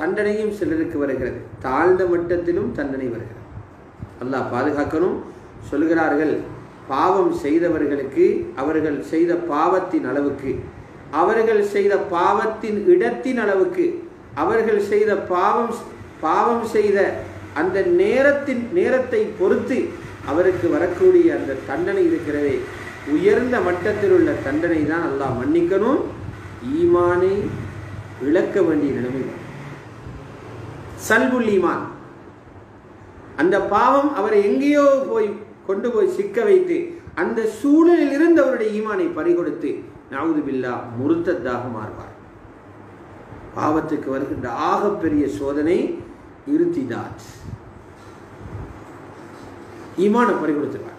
தண்டனையும் சிலருக்கு வருகிறது தாழ்ந்த மட்டத்திலும் தண்டனை வருகிறது அல்லாஹ் பாதுகாக்கணும் சொல்கிறார்கள் பாவம் செய்தவர்களுக்கு அவர்கள் செய்த பாவத்தின் அளவுக்கு அவர்கள் செய்த பாவத்தின் இடத்தின் அளவுக்கு அவர்கள் செய்த பாவம் பாவம் செய்த அந்த நேரத்தின் நேரத்தை பொறுத்து அவருக்கு வரக்கூடிய அந்த தண்டனை இருக்கிறதே உயர்ந்த மட்டத்தில் உள்ள தண்டனை தான் அல்லாஹ் மன்னிக்கணும் ஈமானை இழக்க வேண்டிய நிலைமை வரும். சல்புல் ஈமான் அந்த பாவம் அவரை எங்கேயோ போய் கொண்டு போய் சிக்க வைத்து அந்த சூழலில் இருந்து அவருடைய ஈமானை பறிகொடுத்து நாவுது பில்லா முருத்தத்தாக மாறுவார் பாவத்துக்கு வருகின்ற ஆகப்பெரிய சோதனை இருத்திதாத் ஈமான பறிகொடுத்துருவார்